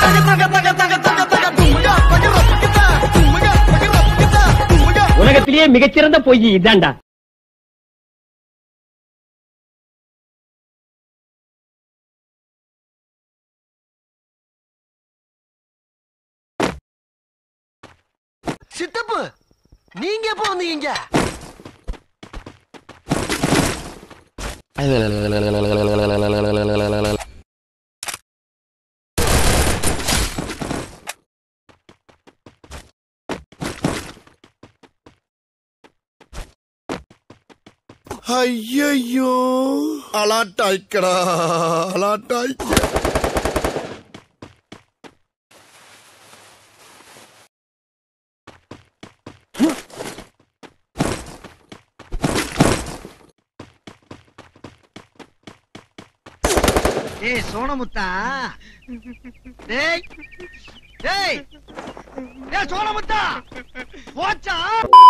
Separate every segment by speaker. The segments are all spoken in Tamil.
Speaker 1: உலகத்திலேயே மிகச்சிறந்த பொய் இதாண்டா
Speaker 2: சித்தப்பு நீங்க எப்போ வந்தீங்க
Speaker 3: ஐயையோ அலாட்டாய்க்கடா அலாட்டாய்க்க
Speaker 2: ஏய் சோனமுத்தா டேய் டேய் டேய் சோனமுத்தா போச்சா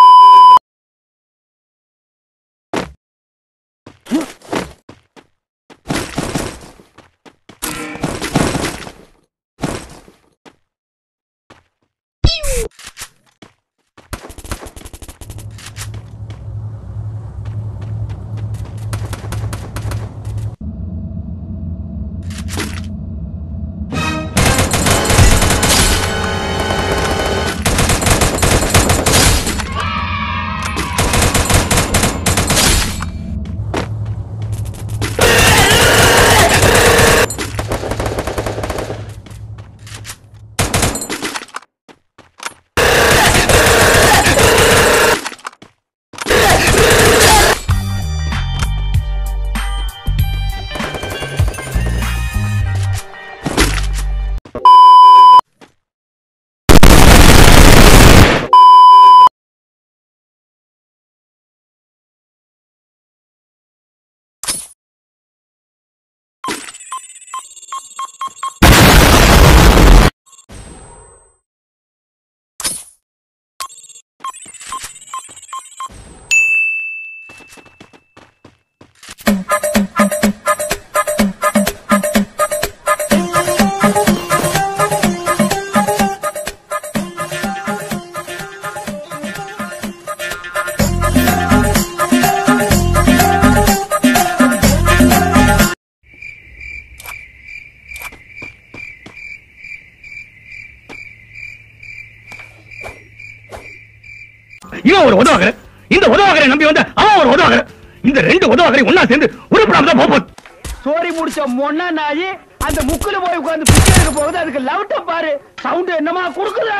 Speaker 1: இவன் ஒரு உதவகர இந்த உதவகரை நம்பி வந்த அவன் ஒரு உதவகர இந்த ரெண்டு உதவகரை ஒன்னா சேர்ந்து உருப்படாம தான் போகும் சோரி முடிச்ச மொன்னா நாயி அந்த முக்குல போய் உட்கார்ந்து பிச்சை எடுக்க போகுது அதுக்கு லவுட்ட பாரு சவுண்ட் என்னமா குடுக்குது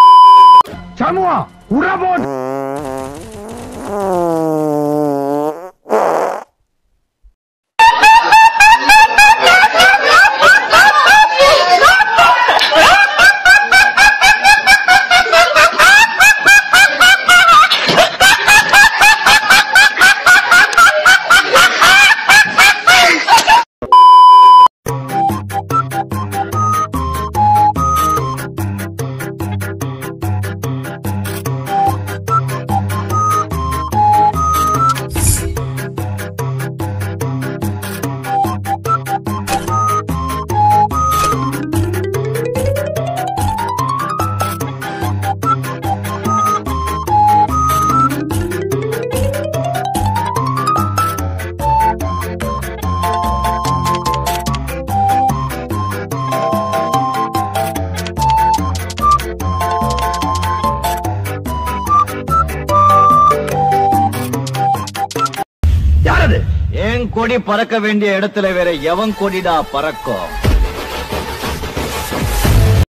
Speaker 1: சமூகம் உரபோ
Speaker 4: என் கொடி பறக்க வேண்டிய இடத்துல வேற எவன் கொடிடா பறக்கும்